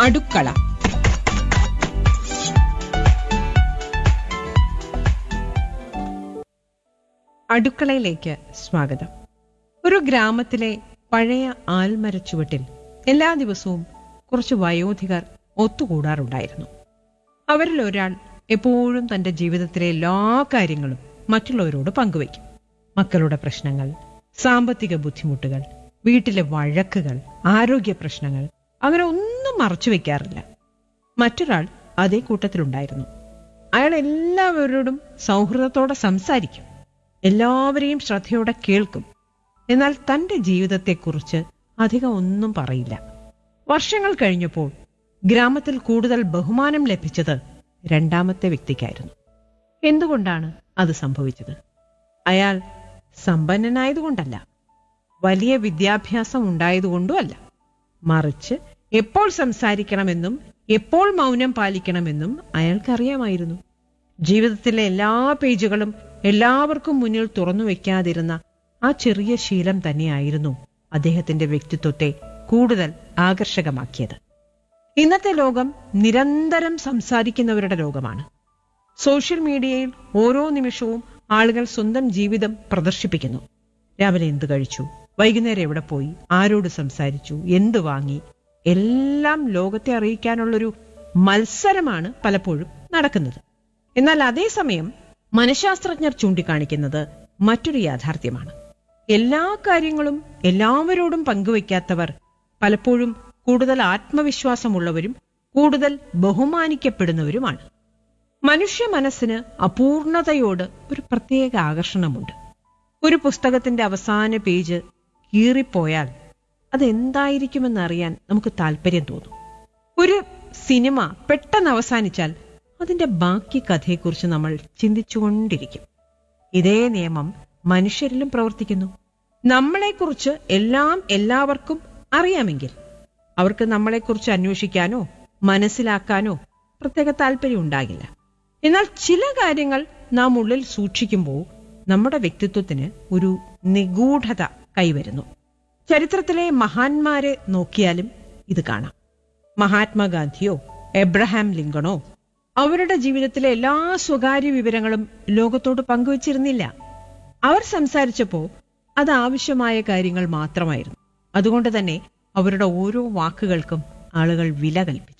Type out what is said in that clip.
അടുക്കള അടുക്കളയിലേക്ക് സ്വാഗതം ഒരു ഗ്രാമത്തിലെ പഴയ ആൽമരച്ചുവട്ടിൽ എല്ലാ ദിവസവും കുറച്ച് വയോധികർ ഒത്തുകൂടാറുണ്ടായിരുന്നു അവരിൽ ഒരാൾ എപ്പോഴും തന്റെ ജീവിതത്തിലെ എല്ലാ കാര്യങ്ങളും മറ്റുള്ളവരോട് പങ്കുവയ്ക്കും മക്കളുടെ പ്രശ്നങ്ങൾ സാമ്പത്തിക ബുദ്ധിമുട്ടുകൾ വീട്ടിലെ വഴക്കുകൾ ആരോഗ്യ പ്രശ്നങ്ങൾ അങ്ങനെ ഒന്നും മറച്ചു വെക്കാറില്ല മറ്റൊരാൾ അതേ കൂട്ടത്തിലുണ്ടായിരുന്നു അയാൾ എല്ലാവരോടും സൗഹൃദത്തോടെ സംസാരിക്കും എല്ലാവരെയും ശ്രദ്ധയോടെ കേൾക്കും എന്നാൽ തന്റെ ജീവിതത്തെക്കുറിച്ച് അധികം ഒന്നും പറയില്ല വർഷങ്ങൾ കഴിഞ്ഞപ്പോൾ ഗ്രാമത്തിൽ കൂടുതൽ ബഹുമാനം ലഭിച്ചത് രണ്ടാമത്തെ വ്യക്തിക്കായിരുന്നു എന്തുകൊണ്ടാണ് അത് സംഭവിച്ചത് അയാൾ സമ്പന്നനായതുകൊണ്ടല്ല വലിയ വിദ്യാഭ്യാസം ഉണ്ടായതുകൊണ്ടുമല്ല മറിച്ച് എപ്പോൾ സംസാരിക്കണമെന്നും എപ്പോൾ മൗനം പാലിക്കണമെന്നും അയാൾക്കറിയാമായിരുന്നു ജീവിതത്തിലെ എല്ലാ പേജുകളും എല്ലാവർക്കും മുന്നിൽ തുറന്നു വെക്കാതിരുന്ന ആ ചെറിയ ശീലം തന്നെയായിരുന്നു അദ്ദേഹത്തിന്റെ വ്യക്തിത്വത്തെ കൂടുതൽ ആകർഷകമാക്കിയത് ഇന്നത്തെ ലോകം നിരന്തരം സംസാരിക്കുന്നവരുടെ ലോകമാണ് സോഷ്യൽ മീഡിയയിൽ ഓരോ നിമിഷവും ആളുകൾ സ്വന്തം ജീവിതം പ്രദർശിപ്പിക്കുന്നു രാവിലെ എന്ത് കഴിച്ചു വൈകുന്നേരം എവിടെ പോയി ആരോട് സംസാരിച്ചു എന്ത് വാങ്ങി എല്ലാം ലോകത്തെ അറിയിക്കാനുള്ളൊരു മത്സരമാണ് പലപ്പോഴും നടക്കുന്നത് എന്നാൽ അതേസമയം മനഃശാസ്ത്രജ്ഞർ ചൂണ്ടിക്കാണിക്കുന്നത് മറ്റൊരു യാഥാർത്ഥ്യമാണ് എല്ലാ കാര്യങ്ങളും എല്ലാവരോടും പങ്കുവയ്ക്കാത്തവർ പലപ്പോഴും കൂടുതൽ ആത്മവിശ്വാസമുള്ളവരും കൂടുതൽ ബഹുമാനിക്കപ്പെടുന്നവരുമാണ് മനുഷ്യ മനസ്സിന് അപൂർണതയോട് ഒരു പ്രത്യേക ആകർഷണമുണ്ട് ഒരു പുസ്തകത്തിന്റെ അവസാന പേജ് കീറിപ്പോയാൽ അതെന്തായിരിക്കുമെന്നറിയാൻ നമുക്ക് താല്പര്യം തോന്നും ഒരു സിനിമ പെട്ടെന്ന് അവസാനിച്ചാൽ അതിന്റെ ബാക്കി കഥയെക്കുറിച്ച് നമ്മൾ ചിന്തിച്ചുകൊണ്ടിരിക്കും ഇതേ നിയമം മനുഷ്യരിലും പ്രവർത്തിക്കുന്നു നമ്മളെക്കുറിച്ച് എല്ലാം എല്ലാവർക്കും അറിയാമെങ്കിൽ അവർക്ക് നമ്മളെക്കുറിച്ച് അന്വേഷിക്കാനോ മനസ്സിലാക്കാനോ പ്രത്യേക താല്പര്യം ഉണ്ടാകില്ല എന്നാൽ ചില കാര്യങ്ങൾ നാം ഉള്ളിൽ സൂക്ഷിക്കുമ്പോൾ നമ്മുടെ വ്യക്തിത്വത്തിന് ഒരു നിഗൂഢത കൈവരുന്നു ചരിത്രത്തിലെ മഹാന്മാരെ നോക്കിയാലും ഇത് കാണാം മഹാത്മാഗാന്ധിയോ എബ്രഹാം ലിങ്കണോ അവരുടെ ജീവിതത്തിലെ എല്ലാ സ്വകാര്യ വിവരങ്ങളും ലോകത്തോട് പങ്കുവച്ചിരുന്നില്ല അവർ സംസാരിച്ചപ്പോ അത് ആവശ്യമായ കാര്യങ്ങൾ മാത്രമായിരുന്നു അതുകൊണ്ട് തന്നെ അവരുടെ ഓരോ വാക്കുകൾക്കും ആളുകൾ വില കൽപ്പിച്ചു